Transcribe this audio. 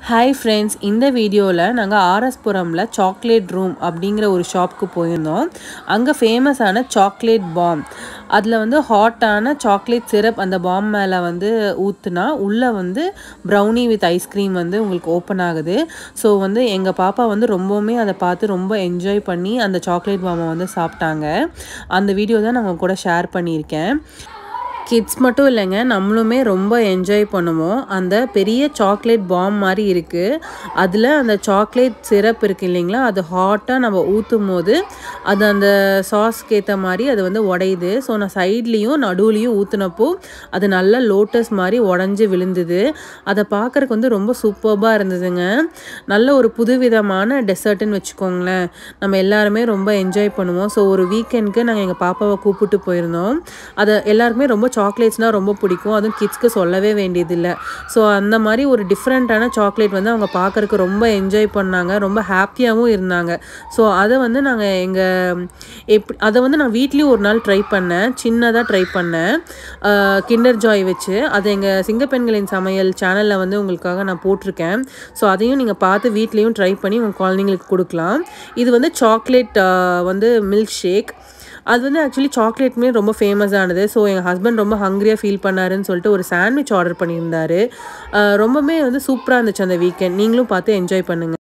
hi friends இந்த வீடியோவில் நாங்கள் ஆர்எஸ்புரமில் சாக்லேட் ரூம் அப்படிங்கிற ஒரு ஷாப்புக்கு போயிருந்தோம் அங்கே ஃபேமஸான சாக்லேட் பாம் அதில் வந்து ஹாட்டான சாக்லேட் சிரப் அந்த பாம் மேலே வந்து ஊற்றுனா உள்ளே வந்து ப்ரௌனி வித் ஐஸ்கிரீம் வந்து உங்களுக்கு ஓப்பன் ஆகுது ஸோ வந்து எங்கள் பாப்பா வந்து ரொம்பவுமே அதை பார்த்து ரொம்ப என்ஜாய் பண்ணி அந்த சாக்லேட் பாமை வந்து சாப்பிட்டாங்க அந்த வீடியோ தான் நான் உங்க கூட ஷேர் பண்ணியிருக்கேன் கிட்ஸ் மட்டும் இல்லைங்க நம்மளுமே ரொம்ப என்ஜாய் பண்ணுவோம் அந்த பெரிய சாக்லேட் பாம் மாதிரி இருக்குது அதில் அந்த சாக்லேட் சிரப் இருக்குது இல்லைங்களா அது ஹாட்டாக நம்ம ஊற்றும் போது அது அந்த சாஸ்க்கு ஏற்ற மாதிரி அது வந்து உடையுது ஸோ நான் சைட்லேயும் நடுவுலையும் ஊற்றுனப்போ அது நல்லா லோட்டஸ் மாதிரி உடஞ்சி விழுந்தது அதை பார்க்குறக்கு வந்து ரொம்ப சூப்பர்பாக இருந்ததுங்க நல்ல ஒரு புதுவிதமான டெசர்ட்டுன்னு வச்சுக்கோங்களேன் நம்ம எல்லாருமே ரொம்ப என்ஜாய் பண்ணுவோம் ஸோ ஒரு வீக்கெண்ட்க்கு நாங்கள் எங்கள் பாப்பாவை கூப்பிட்டு போயிருந்தோம் அதை எல்லாருக்குமே ரொம்ப சாக்லேட்ஸ்னால் ரொம்ப பிடிக்கும் அதுவும் கிட்ஸ்க்கு சொல்லவே வேண்டியதில்லை ஸோ அந்த மாதிரி ஒரு டிஃப்ரெண்ட்டான சாக்லேட் வந்து அவங்க பார்க்குறக்கு ரொம்ப என்ஜாய் பண்ணாங்க ரொம்ப ஹாப்பியாகவும் இருந்தாங்க ஸோ அதை வந்து நாங்கள் எங்கள் எப் அதை வந்து நான் வீட்லேயும் ஒரு நாள் ட்ரை பண்ணேன் சின்னதாக ட்ரை பண்ணேன் கிண்டர் ஜாய் வச்சு அதை எங்கள் சிங்கப்பெண்களின் சமையல் சேனலில் வந்து உங்களுக்காக நான் போட்டிருக்கேன் ஸோ அதையும் நீங்கள் பார்த்து வீட்லேயும் ட்ரை பண்ணி உங்கள் குழந்தைங்களுக்கு கொடுக்கலாம் இது வந்து சாக்லேட் வந்து மில்க் ஷேக் அது வந்து ஆக்சுவலி சாக்லேட்டுமே ரொம்ப ஃபேமஸானது ஸோ எங்கள் ஹஸ்பண்ட் ரொம்ப ஹங்க்ரியாக ஃபீல் பண்ணாருன்னு சொல்லிட்டு ஒரு சாண்ட்விச் ஆர்டர் பண்ணியிருந்தாரு ரொம்பவுமே வந்து சூப்பராக இருந்துச்சு அந்த வீக்கெண்ட் நீங்களும் பார்த்து என்ஜாய் பண்ணுங்கள்